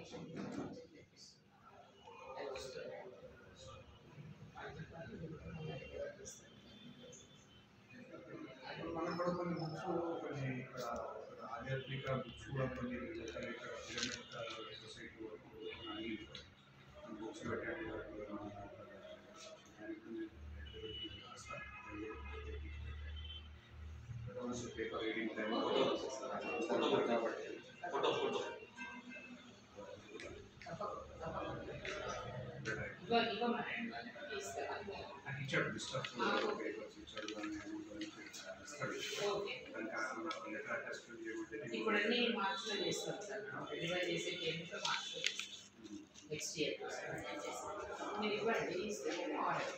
మనకు కూడా కొన్ని బుక్స్ కొన్ని ఇక్కడ ఆధ్యాత్మిక బుక్స్ కూడా కొన్ని ఇక్కడ ఇక్కడ పిరమిడ్ సొసైటీ వరకు అన్ని బుక్స్ పెట్టండి పేపర్ రీడింగ్ టైం కాబట్టి ఫోటో ఫోటో ఇవ్వ ఇవ్వమనండి తీసుకురా నాకు ఇచ్చాడు డిస్టర్బ్ పేపర్స్ ఇచ్చాడు దాన్ని ఇస్తాడు ఓకే దానికి లెటర్ అటాచ్ చేయమంటే ఇప్పుడు అన్ని మార్క్స్లో చేస్తాం సార్ డివైడ్ చేసే టైంలో మార్క్స్లో చేస్తాం నెక్స్ట్ ఇయర్ మీరు ఇవ్వండి ఇస్తే నేను ఆర్డర్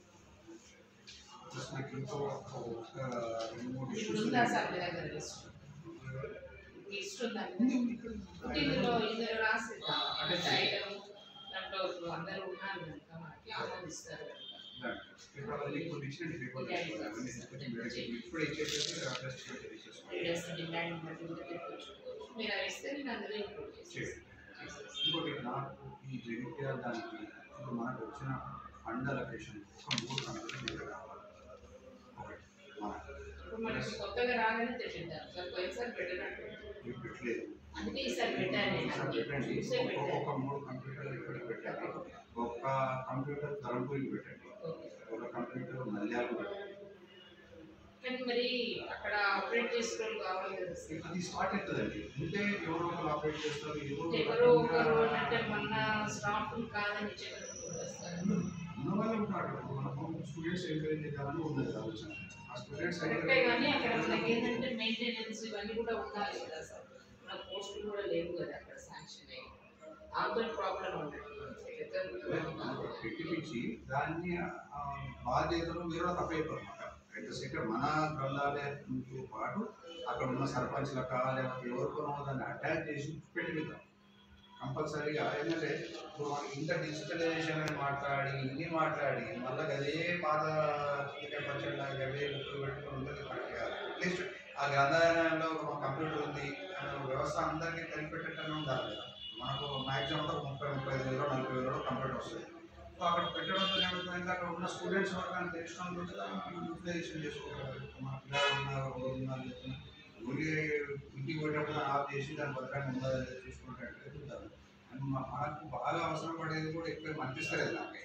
జస్ట్ నాకు ఇంకో ఒక రెండు మూడు ఇప్పుడు issues ఉందా సార్ మీ దగ్గర లిస్ట్ లిస్ట్ ఉందా ఇందులో ఇందులో రాసి అంటే ఐటమ్ దాంట్లో ఇప్పుడు అందరూ ఉన్నారు కనుక మనకి ఆనందిస్తారు ఉన్నాయి. ఇప్పుడు అవన్నీ కొన్ని ఇచ్చినట్టు పేపర్లు తీసుకోవాలి. అవన్నీ తీసుకొచ్చి మీరు ఇప్పుడే ఇచ్చేసేసి అడ్రస్ చేసి ఇచ్చేసుకోవాలి. రీడర్స్ డిమాండ్ బట్టి ఉంటే తెప్పించుకోవచ్చు మీరు అవి ఇస్తే నేను అందులో ఇంక్లూడ్ చేసేస్తాను ఇంకోటి నాకు ఈ జగిత్యాల దానికి ఇప్పుడు మనకు వచ్చిన ఫండ్ అలొకేషన్ ఒక మూడు కంపెనీలు దగ్గర రావాలి ఒకటి మనకు ఇప్పుడు మనకి కొత్తగా రాగానే తెప్పించారు సార్ పోయినసారి పెట్టినట్టు మీకు పెట్టలేదు అందుకే ఈసారి పెట్టాను నేను ఒకసారి అన్ని పెట్టండి చూసే ఒక- పెట్టాను ఒక మూడు కంప్యూటర్లు ఇక్కడ పెట్టండి ఒక కంప్యూటర్ ధరంపూరికి పెట్టండి ఓకే. ఒక కంప్యూటర్ మల్యాలకు పెట్టండి కానీ మరి అక్కడ ఆపరేట్ చేసుకోవడం కావాలి కదా సార్ అది స్టార్ట్ అవుతుందండి ఉంటే ఎవరో ఒకరు ఆపరేట్ చేస్తారు ఎవరో ఎవరో రకంగా ఒకరు అంటే మన స్టాఫ్ కాదని చెప్పి సార్ ఉన్న వాళ్ళు ఉంటారు మనకు స్టూడెంట్స్ ఎంకరేజ్ చేయాలని ఉన్నది ఆలోచన ఆ స్టూడెంట్స్ కరెక్టే కానీ అక్కడ మనకి ఏంటంటే మెయింటెనెన్స్ ఇవన్నీ కూడా ఉండాలి కదా సార్ మన పోస్టులు కూడా లేవు కదా అక్కడ శాంక్షన్ అయ్యి దాంతో ప్రాబ్లం ఉండదు పెట్టించి దాన్ని ఆ, బాధ్యతలు వేరే తప్పైపోరు అన్నమాట అట్ ద సెకండ్ మన గ్రంథాలయంతో పాటు అక్కడ ఉన్న సర్పంచ్లక లేకపోతే ఎవరికోనో దాన్ని అటాచ్ చేసి పెట్టిద్దాం కంపల్సరీగా ఏంటంటే ఇప్పుడు మనకి ఇంత డిజిటలైజేషన్ అని మాట్లాడి ఇన్ని మాట్లాడి మళ్ళీ అదే పాత చికెన్ పచ్చడి అవే బుక్కులు పెట్టుకుని ఉంటుంది కరెక్ట్ కాదు అట్లీస్ట్ ఆ గ్రంథాలయంలో ఒక కంప్యూటర్ ఉంది ఆ వ్యవస్థ అందరికీ కనిపెట్టేటట్టు ఉండాలి కదా మనకు మ్యాక్సిమం అంతా ముప్పై ముప్పై ఐదు వేలు నలభై వేలు కంప్యూటర్ వస్తుంది సో అక్కడ పెట్టడంతో ఏమవుతుందంటే అక్కడ ఉన్న స్టూడెంట్స్ వరకు తెలిసిన వాళ్ళు దాన్ని యూటిలైజేషన్ చేసుకోగలరు మన పిల్లలు ఉన్నారు ఎవరు ఉన్నారు చెప్తున్నారు. ఊరికే ఇంటికి పోయేటప్పుడు ఆఫ్ చేసి దాని భద్రంగా ఉందని చూసుకుంటే చూద్దాం అండ్ మా- మనకు బాగా అవసరం పడేది కూడా ఎక్కువ అనిపిస్తలేదు నాకు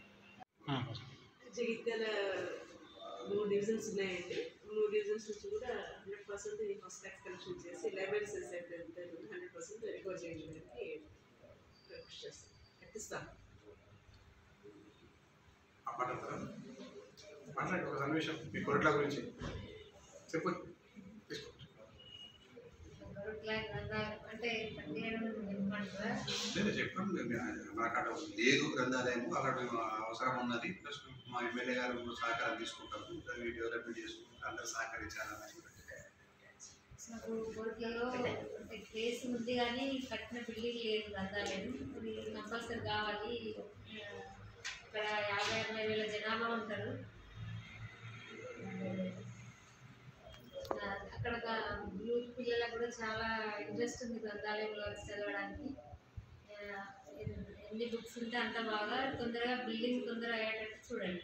జగిత్యాల మూడు డివిజన్స్ ఉన్నాయండి మూడు డివిజన్స్ నుంచి కూడా hundred percent first tax collection చేసి library society hundred percent record చేయడానికి కృషి చేస్తాం కట్టిస్తాం మాట్లాడతారా మాట్లాడండి ఒక సన్నివేశం మీ కొరట్ల గురించి చెప్పు తీసుకో అంటే పదిహేను ఇవ్వమంటారా నేను చెప్పాను నాకు అక్కడ లేదు గ్రంథాలయం అక్కడ అవసరం ఉన్నది ప్లస్ మా ఎమ్మెల్యే గారు కూడా సహకారం తీసుకుంటాము దాన్ని డెవలప్మెంట్ చేసుకుంటాం అందరూ సహకరించాలని నాకు కోరికలో అంటే ప్లేస్ ఉంది కానీ కట్టిన బిల్డింగ్ లేదు గ్రంథాలయం అది కంపల్సరీ కావాలి ఆ, ఇక్కడ యాభై అరవై వేల జనాభా ఉంటారు ఆ, అక్కడ యూత్ పిల్లలకు కూడా చాలా ఇంట్రెస్ట్ ఉంది గ్రంథాలయంలో వచ్చి చదవడానికి ఆ, ఎన్ని బుక్స్ ఉంటే అంత బాగా తొందరగా బిల్డింగ్ తొందరగా అయ్యేటట్టు చూడండి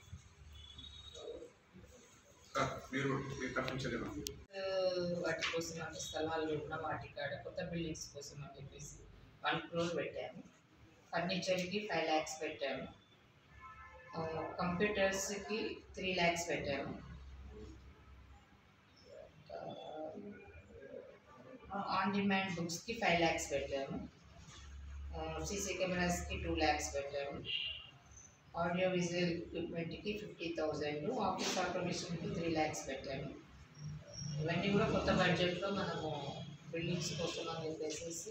మీరు మీ తరఫు చదివాం వాటి కోసం అంటే స్థలాలు ఉన్న వాటి కాడ కొత్త బిల్డింగ్స్ కోసం అని చెప్పేసి వన్ క్రోర్ పెట్టాము ఫర్నిచర్కి ఫైవ్ ల్యాక్స్ పెట్టాము ఆ, కంప్యూటర్స్కి త్రీ ల్యాక్స్ పెట్టాము ఆ, ఆన్ డిమాండ్ బుక్స్కి ఫైవ్ ల్యాక్స్ పెట్టాము ఆ, సీసీ కెమెరాస్కి టూ ల్యాక్స్ పెట్టాము ఆడియో విజువల్ ఎక్విప్మెంట్కి ఫిఫ్టీ థౌజండ్ ఆఫీస్ ఆటోమేషన్కి త్రీ ల్యాక్స్ పెట్టాము ఇవన్నీ కూడా కొత్త బడ్జెట్లో మనము బిల్డింగ్స్ కోసం అని చెప్పేసి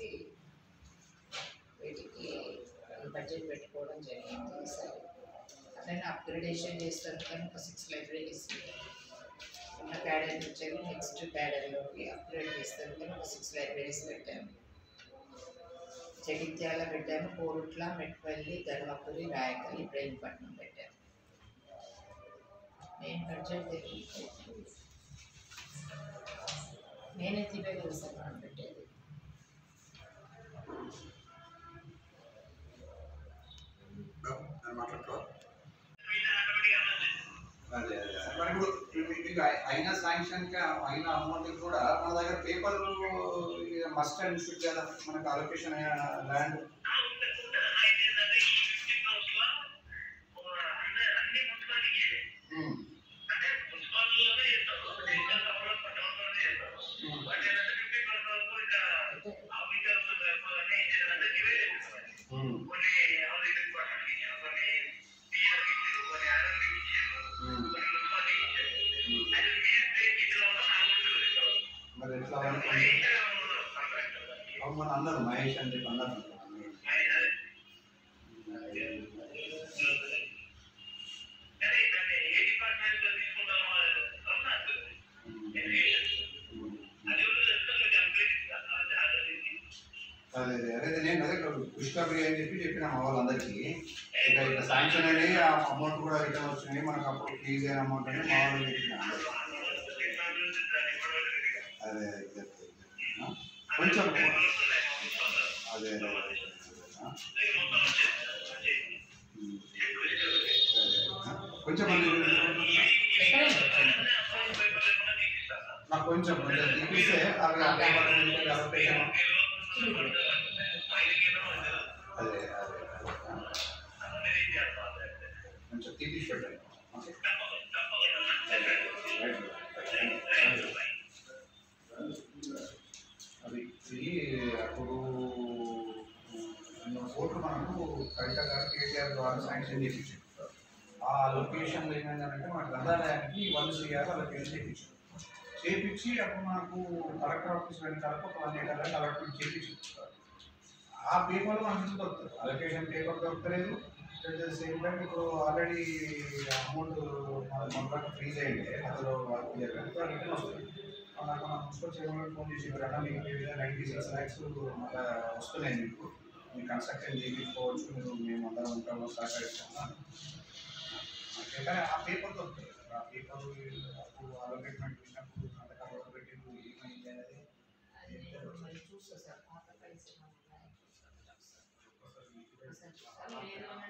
వీటికి బడ్జెట్ పెట్టుకోవడం జరిగింది ఈసారి అట్లనే అప్గ్రేడేషన్ చేస్తారు కానీ ఒక సిక్స్ లైబ్రరీస్ ఉన్న క్యాడర్ వచ్చేది నెక్స్ట్ క్యాడర్లోకి అప్గ్రేడ్ చేస్తారు కానీ ఒక సిక్స్ లైబ్రరీస్ పెట్టాము జగిత్యాల పెట్టాము కోరుట్ల మెట్పల్లి ధర్మపురి రాయకల్ ఇబ్రహీంపట్నం పెట్టాము మెయిన్ బడ్జెట్ తెలియదు నేనే తిప్పే కదా సార్ మనం పెట్టేది కానీ ఇప్పుడు మీ- మీకు అయి- అయిన శాంక్షన్ కి అయిన అమౌంట్ కూడా మన దగ్గర పేపర్ మస్ట్ అండ్ షుడ్ కదా మనకు అలొకేషన్ అయిన ల్యాండ్ మరి ఎట్లా అనుకోండి అవును మన అన్నారు మహేష్ అని చెప్పి అన్నారు అదే అదే అదే నేను అదే డిస్కవరీ అని చెప్పి చెప్పిన మా వాళ్ళందరికీ ఇక ఇట్లా శాంక్షన్ అని ఆ అమౌంట్ కూడా రిటర్న్ వచ్చినాయి మనకు అప్పుడు ఫీజ్ అయిన అమౌంట్ అని మా వాళ్ళు చెప్పిన అదే అదే exactly. ఆ? కొంచెం అదే అదే అదే. ఆ? ఉమ్. సరే. ఆ? కొంచెం మంది నాకు కొంచెం కొంచెం తీపిస్తే అవి ఆ పేపర్ మీద allocation అదే అదే అదే. కొంచెం తీపిసి పెట్టండి ఓకే అది ఇది అప్పుడు ఉన్న కోట్లు మనకు కవిత గారు కేసీఆర్ ద్వారా శాంక్షన్ చేయించారు ఆ లొకేషన్లో ఏమైందంటే మన గ్రంథాలయానికి వన్ సిఆర్ లొకేషన్ చేయించారు చేయించి అప్పుడు మనకు కలెక్టర్ ఆఫీస్ వెళ్ళిన తర్వాత ఒక వన్ ఎయిట్ అలా అలాట్మెంట్ చేయించి ఆ పేపర్లో మనకు దొరుకుతుంది అలొకేషన్ పేపర్ దొరకలేదు సేమ్ టైం ఇప్పుడు ఆల్రెడీ అమౌంట్ మన మనకు ఫ్రీజ్ అయ్యింది అందులో రిటర్న్ వస్తుంది నాకు మన మున్సిపల్ చైర్మన్ ఫోన్ చేసి ఎవరైనా మీకు నైంటీ సిక్స్ ల్యాక్స్ మళ్ళీ వస్తున్నాయి మీకు మీరు కన్స్ట్రక్షన్ చేయించుకోవచ్చు మీరు మేము అందరం ఉంటాము సహకరిస్తాము అంటే కానీ ఆ పేపర్ దొరుకుతుంది ఆ పేపర్ అప్పుడు అలొకేట్మెంట్ ఇచ్చినప్పుడు సంతకాలు ఎవరు పెట్టిండ్రు ఏమైంది అనేది చూస్తా సార్ పాత కలిసి ఒకసారి మీకు మీరు ఏదైనా